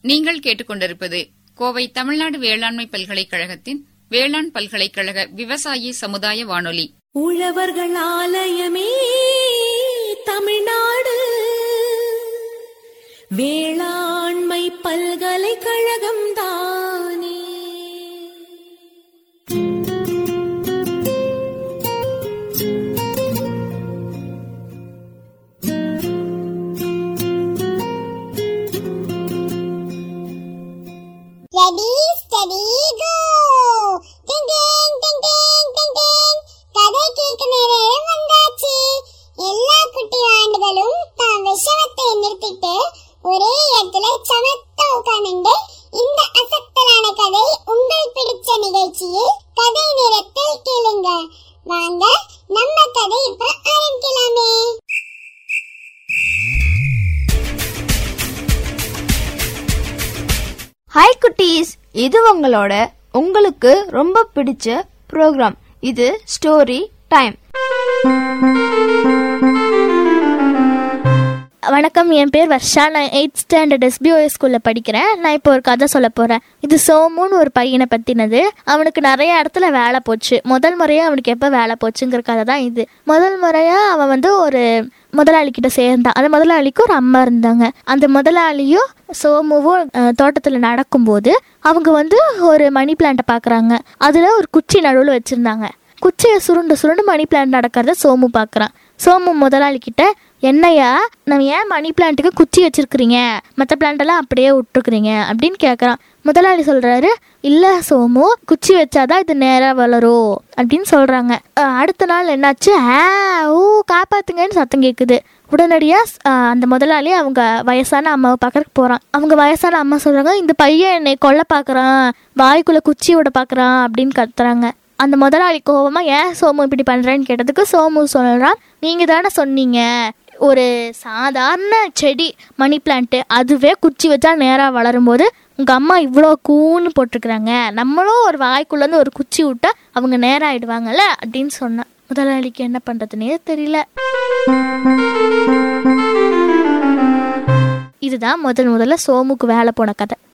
நீங்கள் கேட்டுக்கொண்டிருப்பது கோவை தமிழ்நாடு வேளாண்மை பல்கலைக்கழகத்தின் வேளாண் பல்கலைக்கழக விவசாயி சமுதாய வானொலி உழவர்கள் ஆலயமே தமிழ்நாடு வேளாண்மை பல்கலைக்கழகம் தானே Ready, steady, go! Ding ding, ding ding, ding ding. கதை கேட்க நேரம் வந்தாச்சு எல்லா குட்டி ஆண்டுகளும் தான் விஷமத்தை நிறுத்திட்டு ஒரே இடத்துல சமத்தா உட்கார்ந்துட்டு இந்த அசத்தலான கதை உங்கள் பிடிச்ச நிகழ்ச்சியில் கதை நேரத்தில் கேளுங்க வாங்க நம்ம கதை இப்ப ஆரம்பிக்கலாமே ஹாய் குட்டீஸ் இது உங்களோட உங்களுக்கு ரொம்ப பிடிச்ச ப்ரோக்ராம் இது ஸ்டோரி டைம் வணக்கம் என் பேர் வர்ஷா நான் எயிட் ஸ்டாண்டர்ட் எஸ்பிஓஎஸ் ஸ்கூலில் படிக்கிறேன் நான் இப்போ ஒரு கதை சொல்ல போகிறேன் இது சோமுன்னு ஒரு பையனை பற்றினது அவனுக்கு நிறைய இடத்துல வேலை போச்சு முதல் முறையாக அவனுக்கு எப்போ வேலை போச்சுங்கிற கதை தான் இது முதல் முறையாக அவன் வந்து ஒரு முதலாளிக்கிட்ட சேர்ந்தான் அந்த முதலாளிக்கு ஒரு அம்மா இருந்தாங்க அந்த முதலாளியும் சோமுவும் தோட்டத்தில் நடக்கும்போது அவங்க வந்து ஒரு மணி பிளான்ட்டை பார்க்குறாங்க அதில் ஒரு குச்சி நடுவில் வச்சுருந்தாங்க குச்சியை சுருண்டு சுருண்டு மணி பிளான்ட் நடக்கிறத சோமு பார்க்குறான் சோமு முதலாளி கிட்ட என்னையா நம்ம ஏன் மணி பிளான்ட்டுக்கு குச்சி வச்சிருக்கிறீங்க மற்ற பிளான்ட்டெல்லாம் அப்படியே விட்டுருக்குறீங்க அப்படின்னு கேட்குறான் முதலாளி சொல்கிறாரு இல்லை சோமு குச்சி வச்சாதான் இது நேராக வளரும் அப்படின்னு சொல்கிறாங்க அடுத்த நாள் என்னாச்சு ஆ ஓ காப்பாத்துங்கன்னு சத்தம் கேட்குது உடனடியாக அந்த முதலாளி அவங்க வயசான அம்மாவை பார்க்கறக்கு போகிறான் அவங்க வயசான அம்மா சொல்கிறாங்க இந்த பையன் என்னை கொல்ல பார்க்குறான் வாய்க்குள்ளே குச்சி விட பார்க்குறான் அப்படின்னு கத்துறாங்க அந்த முதலாளி கோவமா ஏன் சோமு இப்படி பண்றேன்னு கேட்டதுக்கு சோமு சொல்றான் நீங்க தானே சொன்னீங்க ஒரு சாதாரண செடி மணி பிளான்ட்டு அதுவே குச்சி வச்சா நேராக வளரும்போது உங்கள் அம்மா இவ்வளோ கூன்னு போட்டிருக்கிறாங்க நம்மளும் ஒரு வாய்க்குள்ளேருந்து ஒரு குச்சி விட்டா அவங்க நேரம் ஆயிடுவாங்கல்ல அப்படின்னு சொன்னேன் முதலாளிக்கு என்ன பண்ணுறதுனே தெரியல இதுதான் முதல் முதல்ல சோமுக்கு வேலை போன கதை